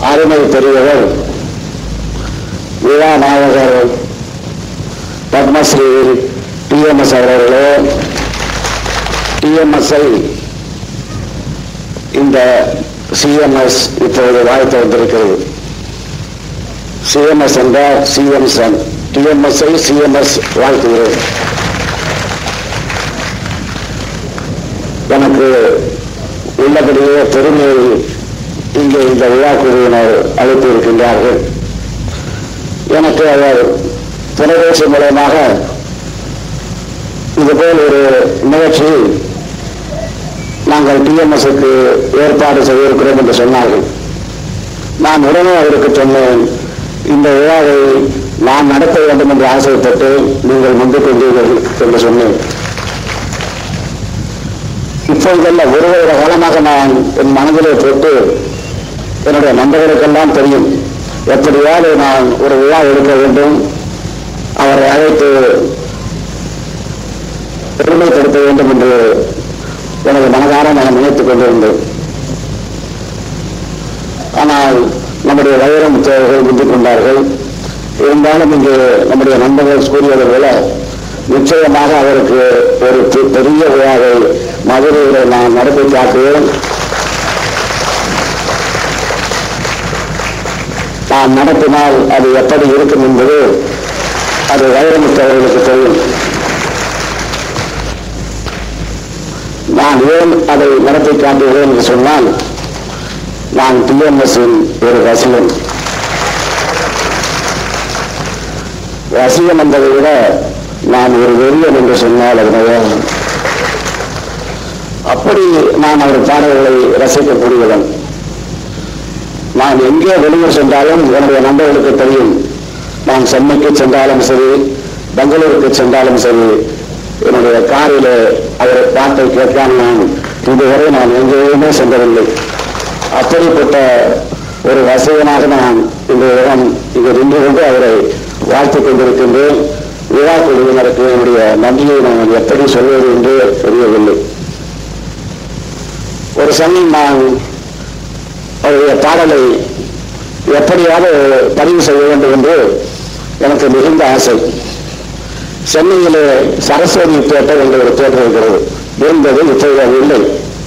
அருமை பெரியவர் விழா நாயகர் பத்மஸ்ரீ டிஎம்எஸ் அவர்களே டிஎம்எஸ்ஐ இந்த சிஎம்எஸ் இப்போது வாழ்த்து வந்திருக்கிறது சிஎம்எஸ் என்றால் சிஎம்எஸ் டிஎம்எஸ்ஐ சிஎம்எஸ் வாழ்த்துகிறேன் எனக்கு உள்ளபடியே பெருமையை இங்கே இந்த விழா குழுவினர் அழைத்து இருக்கின்றார்கள் எனக்கு அவர் தொலைபேசி மூலமாக இதுபோல் ஒரு நிகழ்ச்சி நாங்கள் டிஎம்எஸ்க்கு ஏற்பாடு செய்திருக்கிறோம் என்று சொன்னார்கள் நான் உடனே அவருக்கு சொன்னேன் இந்த விழாவை நான் நடத்த வேண்டும் என்று ஆசைப்பட்டு நீங்கள் முன்பு கொண்டீர்கள் என்று சொன்னேன் இப்பொழுதல்ல ஒரு வருட காலமாக நான் என் மனதிலே போட்டு என்னுடைய நண்பர்களுக்கெல்லாம் தெரியும் எப்படியாவது நான் ஒரு விழா எடுக்க வேண்டும் அவரை அழைத்து பெருமைப்படுத்த வேண்டும் என்று எனது மனதார நான் நினைத்துக் கொண்டிருந்தேன் ஆனால் நம்முடைய வைரம் தேவைகள் முந்திக் கொண்டார்கள் இருந்தாலும் இங்கு நம்முடைய நண்பர்கள் கூறியது போல நிச்சயமாக அவருக்கு ஒரு பெ- பெரிய விழாவை மதுரையில் நான் நடத்தி காட்டுவேன் நான் நடத்தினால் அது எப்படி இருக்கும் என்பது அது வைரமுத்தவர்களுக்கு தெரியும் நான் ஏன் அதை நடத்தி காட்டுகிறேன் என்று சொன்னால் நான் டிஎம்எஸ்ஸின் ஒரு ரசிகன் ரசிகன் என்பதை விட நான் ஒரு வெறியன் என்று சொன்னால் அது நகையாகும். அப்படி நான் அவர் பாடல்களை ரசிக்கக்கூடியவன் நான் எங்கே வெளியூர் சென்றாலும் என்னுடைய நண்பர்களுக்கு தெரியும் நான் சென்னைக்கு சென்றாலும் சரி பெங்களூருக்கு சென்றாலும் சரி என்னுடைய காரில் அவர் பாட்டை கேட்காம நான் இதுவரை நான் எங்கேயுமே சென்றதில்லை அப்படிப்பட்ட ஒரு வசதியனாக நான் இந்த இடம் இங்கு நின்று கொண்டு அவரை வாழ்த்துக் கொண்டிருக்கின்றேன் விழா குழுவினருக்கு என்னுடைய நன்றியை நான் எப்படி சொல்வது என்று தெரியவில்லை ஒரு சமயம் நான் அவருடைய பாடலை எப்படியாவது பதிவு செய்ய வேண்டும் என்று எனக்கு மிகுந்த ஆசை சென்னையிலே சரஸ்வதி தேட்டர் என்ற ஒரு தேட்டர் இருக்கிறது இருந்தது இப்போது அது இல்லை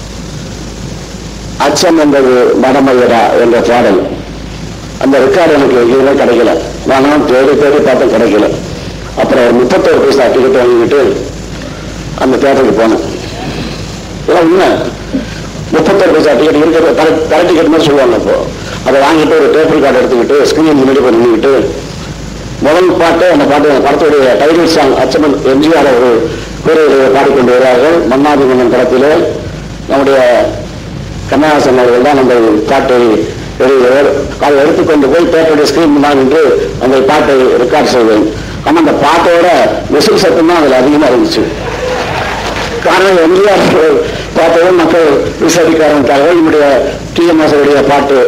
அச்சம் என்பது மடமையடா என்ற பாடல் அந்த ரெக்கார்டு எனக்கு எங்கேயுமே கிடைக்கல நானும் தேடி தேடி பார்த்தும் கிடைக்கல அப்புறம் ஒரு முப்பத்தோரு பைசா டிக்கெட் வாங்கிக்கிட்டு அந்த தேட்டருக்கு போனேன் இதெல்லாம் உண்மை முப்பத்தோரு பைசா டிக்கெட் இருக்கிற கரெக்ட் கரெக்ட் டிக்கெட் மாதிரி சொல்லுவாங்க இப்போ அதை வாங்கிட்டு ஒரு டேபிள் கார்டு எடுத்துக்கிட்டு ஸ்கிரீன் முன்னாடி போய் நின்றுக்கிட்டு முதல் பாட்டு அந்த பாட்டு அந்த படத்துடைய டைட்டில் சாங் அச்சமன் எம்ஜிஆர் அவர்கள் கூரையிலே பாடிக்கொண்டு வருகிறார்கள் மன்னாதி மன்னன் படத்திலே நம்முடைய கமலஹாசன் அவர்கள் தான் அந்த பாட்டை எழுதியவர் அதை எடுத்துக்கொண்டு போய் பேட்டோடைய ஸ்கிரீன் முன்னால் நின்று அந்த பாட்டை ரெக்கார்ட் செய்வேன் ஆனால் அந்த பாட்டோட விசில் சத்தம் தான் அதில் அதிகமாக இருந்துச்சு காரணம் எம்ஜிஆர் பார்த்ததும் மக்கள் விசாரிக்க ஆரம்பித்தார்கள் என்னுடைய டிஎம்எஸ் உடைய பாட்டு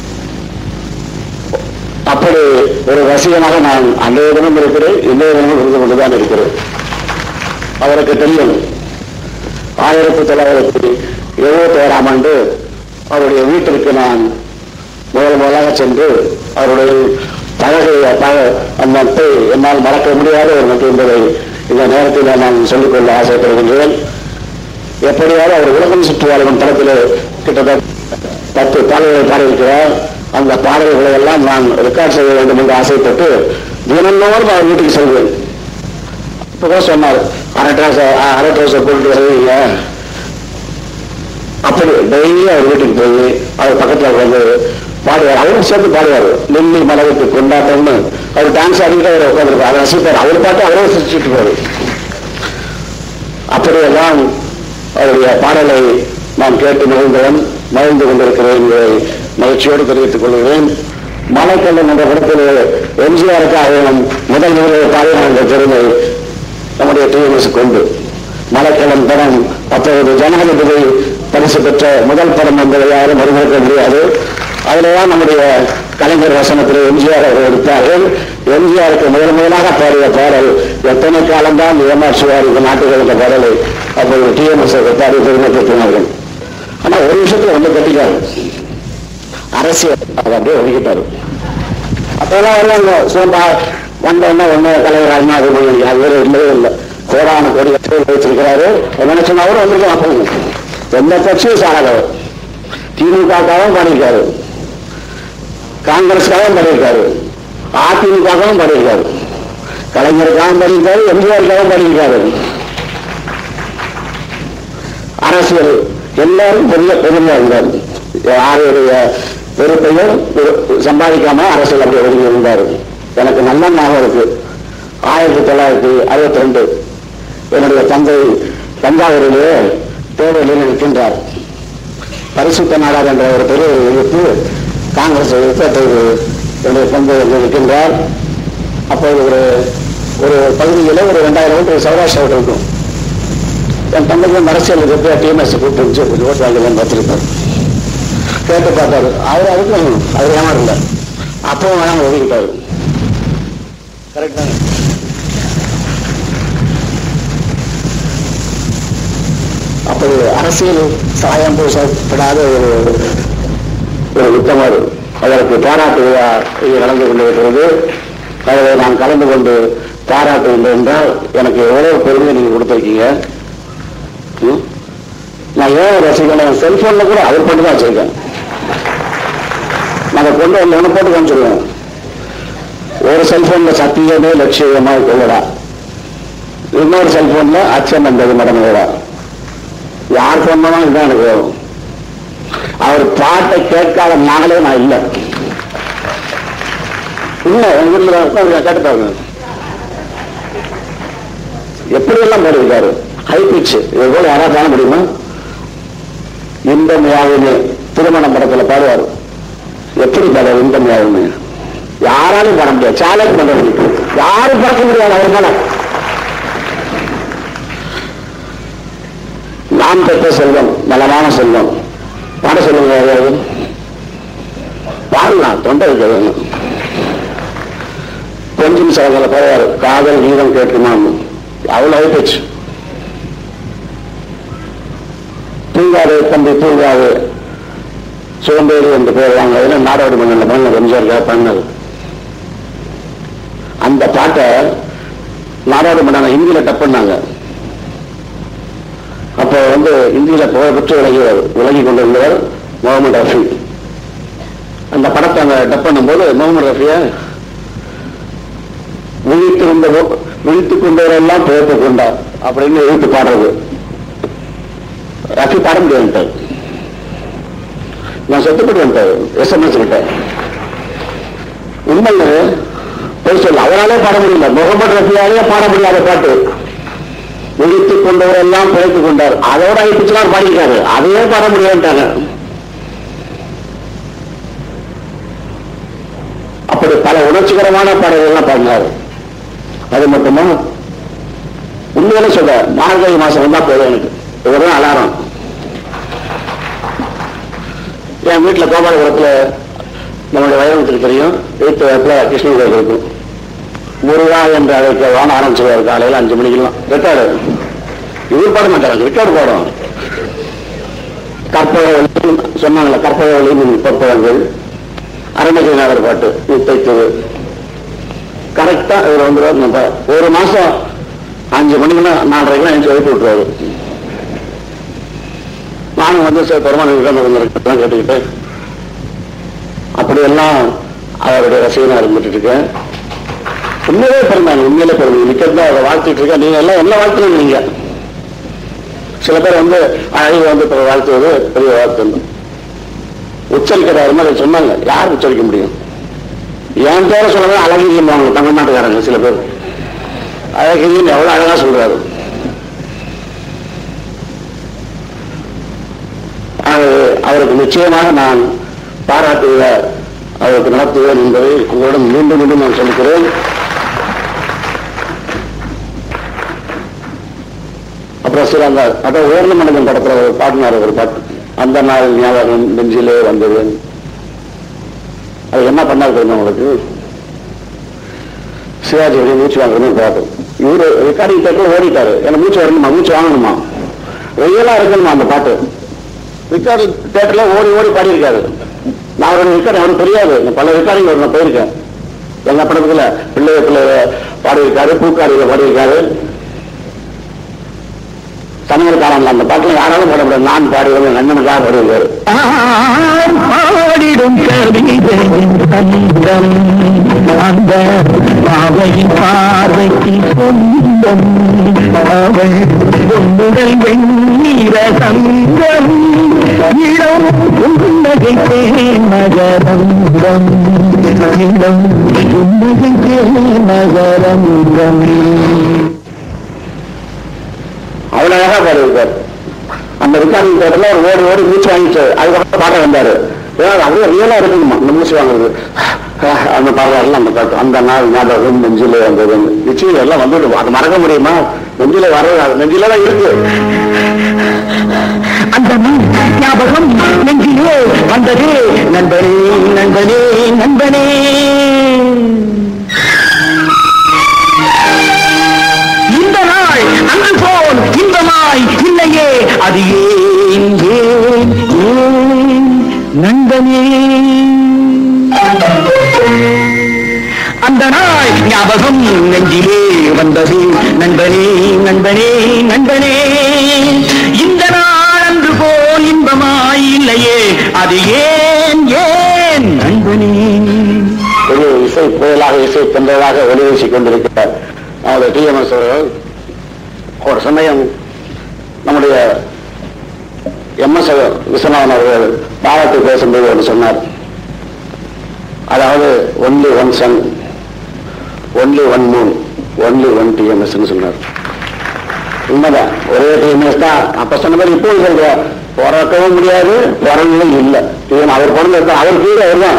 அப்படி ஒரு ரசிகனாக நான் அன்றைய தினம் இருக்கிறேன் இன்றைய தினமும் இருந்து கொண்டுதான் இருக்கிறேன் அவருக்கு தெரியும் ஆயிரத்தி தொள்ளாயிரத்தி எழுபத்தி ஏழாம் ஆண்டு அவருடைய வீட்டிற்கு நான் முதல் முதலாக சென்று அவருடைய பழகைய பழ அந்த நட்பை என்னால் மறக்க முடியாத ஒரு நட்பு என்பதை இந்த நேரத்தில் நான் சொல்லிக்கொள்ள ஆசைப்படுகின்றேன் எப்படியாவது அவர் உலகம் சுற்றுவாளர்கள் படத்தில் கிட்டத்தட்ட பத்து பாடல்களை பாடியிருக்கிறார் அந்த பாடல்களை எல்லாம் நான் ரெக்கார்ட் செய்ய வேண்டும் என்று ஆசைப்பட்டு தினந்தோறும் அவர் வீட்டுக்கு செல்வேன் இப்போ சொன்னார் அரை ட்ராசர் அரை ட்ராசர் போட்டு வருவீங்க அப்படி டெய்லி அவர் வீட்டுக்கு போய் அவர் பக்கத்தில் வந்து பாடுவார் அவரும் சேர்த்து பாடுவார் நெல்லி மலருக்கு கொண்டாட்டம்னு அவர் டான்ஸ் ஆடிட்டு அவர் உட்காந்துருப்பார் அதை ரசிப்பார் அவர் பாட்டு அவரே சிரிச்சுட்டு போவார் அப்படியெல்லாம் அவருடைய பாடலை நான் கேட்டு மகிழ்ந்தவன் மகிழ்ந்து கொண்டிருக்கிறேன் என்பதை மகிழ்ச்சியோடு தெரிவித்துக் கொள்கிறேன் மலைக்கல்லன் என்ற படத்தில் எம்ஜிஆருக்காக முதல் முதலில் பாடின என்ற பெருமை நம்முடைய டிஎம்எஸ் கொண்டு மலைக்கல்லன் படம் அப்போது ஜனாதிபதி பரிசு பெற்ற முதல் படம் என்பதை யாரும் மறுமறுக்க முடியாது அதில்தான் நம்முடைய கலைஞர் வசனத்தில் எம்ஜிஆர் அவர்கள் எடுத்தார்கள் எம்ஜிஆருக்கு முதல் முதலாக பாடிய பாடல் எத்தனை காலம்தான் ஏமாற்றுவார் இந்த நாட்டுகள் என்ற பாடலை அப்போது டிஎம்எஸ் பாடி பெருமை பெற்றினார்கள் ஆனா ஒரு விஷயத்துல வந்து கட்டிக்காரு அரசியல் அதை அப்படியே ஒதுக்கிட்டாரு அப்பெல்லாம் வருவாங்க சோம்பா வந்தோடனே ஒண்ணு தலைவர் அருணாதிபதி அது வேற இல்லவே இல்லை கோடான கோடி கட்சிகள் வச்சிருக்கிறாரு என்ன சொன்னா அவரும் வந்திருக்கலாம் அப்பவும் எந்த கட்சியும் சாராதவர் திமுகவும் பண்ணியிருக்காரு காங்கிரஸ்க்காகவும் பண்ணியிருக்காரு அதிமுகவும் பண்ணியிருக்காரு கலைஞருக்காகவும் பண்ணியிருக்காரு எம்ஜிஆருக்காகவும் பண்ணியிருக்காரு அரசியல் எல்லாரும் பெரிய பெருமையா இருந்தார் யாருடைய வெறுப்பையும் வெறு- சம்பாதிக்காம அரசியல் அப்படி ஒதுங்கி இருந்தார் எனக்கு நல்ல ஞாபகம் இருக்கு ஆயிரத்தி தொள்ளாயிரத்தி அறுபத்தி ரெண்டு என்னுடைய தந்தை தஞ்சாவூரிலே தேவையில் நிற்கின்றார் பரிசுத்த நாடார் என்ற ஒரு பெரிய எதிர்த்து காங்கிரஸ் எதிர்த்து அப்போது என்னுடைய தந்தை அங்கே நிற்கின்றார் அப்போது ஒரு ஒரு பகுதியில் ஒரு ரெண்டாயிரம் ஓட்டு சௌராஷ்டிரா ஓட்டு இருக்கும் என் தந்தைக்கு அரசியல் இருக்கு டிஎம்எஸ் கூப்பிட்டு வச்சு கொஞ்சம் ஓட்டு வாங்கலாம் பார்த்துருப்பார் கேட்டு பார்த்தாரு அவர் அதுக்கும் அவர் ஏமாறல அப்பவும் வேணாம் ஒதுக்கிட்டாரு கரெக்ட் தானே அப்படி அரசியல் சாயம் பூசப்படாத ஒரு ஒரு உத்தமர் அதற்கு பாராட்டு விழா இங்கே நடந்து கொண்டிருக்கிறது அதில் நான் கலந்து கொண்டு பாராட்டுகின்றேன் என்றால் எனக்கு எவ்வளவு பெருமை நீங்க கொடுத்துருக்கீங்க ம்? நான் ஏன் ரசிகன் செல்போன்ல கூட அவர் போட்டு தான் வச்சிருக்கேன் நாங்க கொண்டு வந்து போட்டு காமிச்சிருவேன் ஒரு செல்போன்ல சத்தியமே லட்சியமாக கொள்ளடா இன்னொரு செல்போன்ல அச்சம் என்பது மடமையடா யார் சொன்னாலும் இதுதான் எனக்கு வரும் அவர் பாட்டை கேட்காத நாங்களே நான் இல்லை இல்ல எங்க ஊர்ல உட்காருங்க, கேட்டு பாருங்க எப்படி எல்லாம் பாடியிருக்காரு ஹை பிச் இது போல யாராவது பாட முடியுமா இன்பம் யாவுமே திருமண படத்துல பாடுவார் எப்படி பாடுவார் இன்பம் யாவுமே யாராலும் பாட முடியாது சேலஞ்ச் பண்ண முடியும் யாரும் பார்க்க முடியாது அவர் மேல நாம் பெற்ற செல்வம் நலமான செல்வம் பாட சொல்லுங்க யாராவது பாடலாம் தொண்டை வைக்கிறது கொஞ்சம் சிலங்களை போவார் காதல் கீதம் கேட்குமா அவ்வளவு ஆயிப்போச்சு தூங்காது தம்பி தூங்காது சோம்பேறி என்று பேர் வாங்க நாடோடி மன்னன் பண்ண எம்ஜிஆர் பண்ணது அந்த பாட்டை நாடோடி மன்னனை ஹிந்தியில டப் பண்ணாங்க அப்போ வந்து இந்தியில புகழ் பெற்று விலகியவர் விலகி கொண்டிருந்தவர் முகமது ரஃபி அந்த படத்தை அங்க டப் பண்ணும்போது முகமது ரஃபிய விழித்திருந்த போ- விழித்துக் கொண்டவரெல்லாம் பிழைத்துக் கொண்டார் அப்படின்னு எழுத்து பாடுறது ரஃபி பாட முடியாது நான் செத்துப்பட்டு வந்துட்டாரு எஸ்எம்எஸ் கிட்ட உண்மையில போய் சொல்ல அவராலே பாட முடியல முகமது ரஃபியாலே பாட முடியாத பாட்டு விழித்துக் கொண்டவரெல்லாம் பிழைத்துக் கொண்டார் அதோட ஐப்பிச்சுலாம் பாடியிருக்காரு அதையே பாட முடியாதுட்டாங்க அப்படி பல உணர்ச்சிகரமான பாடல்கள்லாம் பாடினாரு அது மட்டுமா உண்மையில சொல்ல மார்கழி மாசம் வந்தா போதும் எனக்கு இதுதான் அலாரம் என் வீட்டுல கோபாலபுரத்துல நம்மளுடைய வைரவத்துக்கு தெரியும் வீட்டு இடத்துல கிருஷ்ணன் கோயில் இருக்கும் முருகா என்று அழைக்க வான ஆரம்பிச்சிருவார் காலையில அஞ்சு மணிக்கெல்லாம் ரெக்கார்டு இவர் பாட மாட்டாங்க ரெக்கார்டு பாடும் கற்பக ஒளி சொன்னாங்களே கற்பக ஒளி பொற்பதங்கள் அரண்மனைநாதர் பாட்டு முத்தைத்தது கரெக்டா இவர் வந்துருவார் நம்ம ஒரு மாசம் அஞ்சு மணிக்கெல்லாம் நாலரைக்கெல்லாம் எழுந்து எழுப்பி விட்டுருவாரு நானும் வந்து சார் பெருமாள் இருக்கலாம் கேட்டுக்கிட்டு அப்படியெல்லாம் அவருடைய ரசிகனா இருந்துட்டு இருக்கேன் உண்மையிலே பெருமை உண்மையிலே பெருமை நிக்கிறது அவரை வாழ்த்திட்டு இருக்கேன் நீங்க எல்லாம் என்ன வாழ்த்துறீங்க நீங்க சில பேர் வந்து அழகு வந்து பிறர் வாழ்த்துவது பெரிய வாழ்த்து உச்சரிக்கிறாரு மாதிரி சொன்னாங்க யார் உச்சரிக்க முடியும் என் பேரை சொல்றது அழகிரின்னு தமிழ்நாட்டுக்காரங்க சில பேர் அழகிரின்னு எவ்வளவு அழகா சொல்றாரு அது அவருக்கு நிச்சயமாக நான் பாராட்டுகிற அவருக்கு நடத்துவேன் என்பதை உங்களிடம் மீண்டும் மீண்டும் நான் சொல்லிக்கிறேன் அப்புறம் சில அந்த அதான் உயர்ந்த மனிதன் படத்துல ஒரு பாடினார் ஒரு பாட்டு அந்த நாள் ஞாபகம் நெஞ்சிலே வந்தது அது என்ன பண்ணாரு தெரியுமா உங்களுக்கு சிவாஜி வெளியே மூச்சு வாங்கணும்னு பார்த்தோம் இவரு ரெக்கார்டிங் தேட்டர் ஓடிட்டாரு எனக்கு மூச்சு வரணுமா மூச்சு வாங்கணுமா வெயிலா இருக்கணுமா அந்த பாட்டு ரிக்கார்டு தேட்டர்ல ஓடி ஓடி பாடியிருக்காரு நான் அவருடைய ரெக்கார்டு அவருக்கு தெரியாது நான் பல ரெக்கார்டிங் நான் போயிருக்கேன் எங்க படத்துல பிள்ளையத்துல பாடியிருக்காரு பூக்காரியில பாடியிருக்காரு சமையல்காரன் அந்த பாட்டுல யாராலும் பாட முடியாது நான் பாடுவேன் நன்னனுக்காக பாடுவார் பாடிடும் கவிதையின் சந்தம் அந்த பாவையின் பார்வைக்கு சொந்தம் அவள் உன்னுடல் வெண்ணீர சங்கம் இடம் உன்னகை நகரங்கம் இடம் உன்னகை நகரங்கம் அவ்வளவு அழகா பாடியிருக்கார் அந்த ரெக்கார்டிங் தேட்டர்ல ஒரு ஓடி ஓடி மூச்சு வாங்கிட்டு அதுக்கப்புறம் பாட வந்தாரு ஏன்னா அப்படியே ரியலா இருக்குமா அந்த மூச்சு வாங்குறது அந்த பாடுறாருல அந்த பாட்டு அந்த நாள் ஞாபகம் நெஞ்சிலே வந்தது நிச்சயம் எல்லாம் வந்துட்டு அது மறக்க முடியுமா நெஞ்சில வர்றது அது நெஞ்சில தான் இருக்கு அந்த நாள் ஞாபகம் நெஞ்சிலே வந்தது நண்பனே நண்பனே நண்பனே இந்த நாள் அன்று போல் இன்பமாய் இல்லையே அது ஏன் ஏன் ஏன் நண்பனே அந்த நாள் ஞாபகம் நெஞ்சிலே வந்தது நண்பனே நண்பனே நண்பனே இந்த நாள் அன்று போல் இன்பமாய் இல்லையே அது ஏன் ஏன் நண்பனே ஒரு இசை புயலாக இசை தென்றலாக ஒளி வீசிக் கொண்டிருக்கிறார் நம்முடைய டிஎம்எஸ் அவர்கள் ஒரு சமயம் நம்முடைய எம்எஸ் விஸ்வநாதன் அவர்கள் பாராட்டு பேசும்போது ஒன்று சொன்னார் அதாவது only one sun only one moon only one TMS சொன்னார் உண்மைதான் ஒரே டிஎம்எஸ் தான் அப்ப சொன்ன மாதிரி இப்போ சொல்ற பிறக்கவும் முடியாது பிறந்ததும் இல்லை இவன் அவர் பிறந்திருந்தா அவர் கீழே அவர் தான்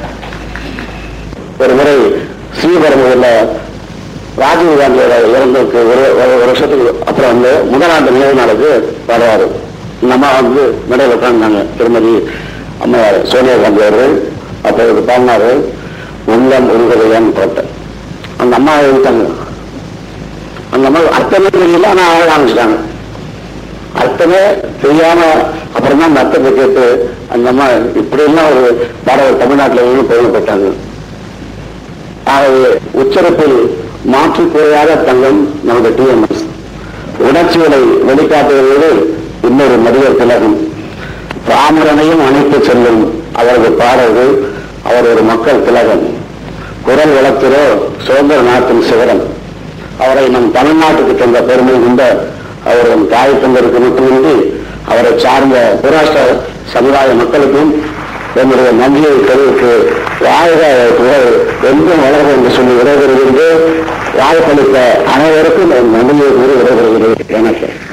ஒரு முறை ஸ்ரீபெரும்புல ராஜீவ் காந்தியோட இறந்ததுக்கு ஒரு ஒரு வருஷத்துக்கு அப்புறம் வந்து முதல் ஆண்டு நினைவு நாளுக்கு வருவாரு இந்த அம்மா வந்து மேடையில் உட்கார்ந்தாங்க திருமதி அம்மையார் சோனியா காந்தி அவர்கள் அப்போ இது பாடினாரு உள்ளம் உருகுதையான்னு போட்டேன் அந்த அம்மா எழுத்தாங்க அந்த அம்மா அர்த்தமே தெரியல ஆனால் ஆக ஆரம்பிச்சிட்டாங்க அர்த்தமே தெரியாம அப்புறம் தான் அந்த அர்த்தத்தை கேட்டு அந்த அம்மா இப்படி எல்லாம் ஒரு பாடகர் தமிழ்நாட்டில் இருந்து பெருமைப்பட்டாங்க ஆகவே உச்சரிப்பில் மாற்று குறையாத தங்கம் நமது டிஎம்எஸ் உணர்ச்சிகளை வெளிக்காட்டுவது இன்னொரு நடிகர் திலகம் ராமரனையும் அணைத்து செல்லும் அவரது பாடல்கள் அவர் ஒரு மக்கள் திலகம் குரல் வளர்க்கிறோ சுதந்திர நாட்டின் சிகரம் அவரை நம் தமிழ்நாட்டுக்கு தந்த பெருமை கொண்ட அவர் நம் தாய் தந்தருக்கு மட்டுமின்றி அவரை சார்ந்த புராஷ்டிர சமுதாய மக்களுக்கும் என்னுடைய நன்றியை தெரிவித்து வாழ்க புகழ் எங்கும் வளர என்று சொல்லி விடைபெறுகின்ற வாய்ப்பளித்த அனைவருக்கும் என் நன்றியை கூறி விடைபெறுகிறேன் எனக்கு